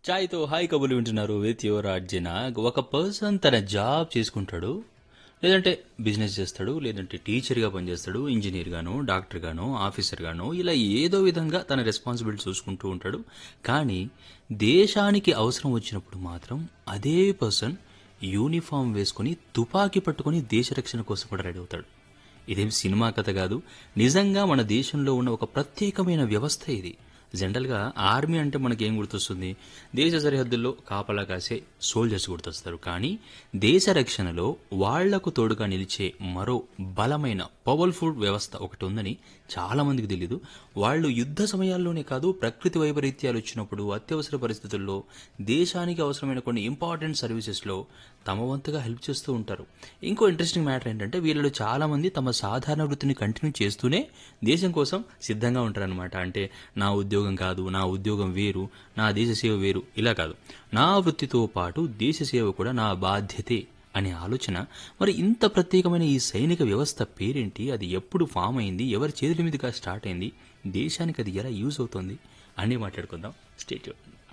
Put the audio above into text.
చాయ్తో hi కబుర్లు వింటున్నారు with your Arjuna ఒక పర్సన్ తన జాబ్ చేసుకుంటాడు లేదంటే బిజినెస్ చేస్తాడు లేదంటే టీచర్గా పనిచేస్తాడు ఇంజనీర్ గాను డాక్టర్ గాను ఆఫీసర్ గాను ఇలా ఏదో విధంగా తన రెస్పాన్సిబిలిటీ చూసుకుంటూ ఉంటాడు కానీ దేశానికి అవసరం వచ్చినప్పుడు మాత్రం అదే పర్సన్ యూనిఫామ్ వేసుకొని తుపాకీ పట్టుకొని దేశ రక్షణ కోసం కూడా రెడీ అవుతాడు ఇదేం సినిమా కథ కాదు నిజంగా మన దేశంలో ఉన్న ఒక ప్రత్యేకమైన వ్యవస్థ ఇది జనరల్గా ఆర్మీ అంటే మనకి ఏం గుర్తొస్తుంది దేశ సరిహద్దుల్లో కాపలా కాసే సోల్జర్స్ గుర్తొస్తారు కానీ దేశ రక్షణలో వాళ్లకు తోడుగా నిలిచే మరో బలమైన పవర్ఫుల్ వ్యవస్థ ఒకటి ఉందని చాలా మందికి తెలీదు వాళ్ళు యుద్ధ సమయాల్లోనే కాదు ప్రకృతి వైపరీత్యాలు వచ్చినప్పుడు అత్యవసర పరిస్థితుల్లో దేశానికి అవసరమైన కొన్ని ఇంపార్టెంట్ సర్వీసెస్లో తమ వంతుగా హెల్ప్ చేస్తూ ఉంటారు ఇంకో ఇంట్రెస్టింగ్ మ్యాటర్ ఏంటంటే వీళ్ళలో చాలా మంది తమ సాధారణ వృత్తిని కంటిన్యూ చేస్తూనే దేశం కోసం సిద్ధంగా ఉంటారనమాట అంటే నా ఉద్యోగం కాదు నా ఉద్యోగం వేరు నా దేశ సేవ వేరు ఇలా కాదు నా వృత్తితో పాటు దేశ సేవ కూడా నా బాధ్యతే అనే ఆలోచన మరి ఇంత ప్రత్యేకమైన ఈ సైనిక వ్యవస్థ పేరేంటి అది ఎప్పుడు ఫామ్ అయింది ఎవరి చేతుల మీదుగా స్టార్ట్ అయింది దేశానికి అది ఎలా యూజ్ అవుతుంది అని మాట్లాడుకుందాం స్టేట్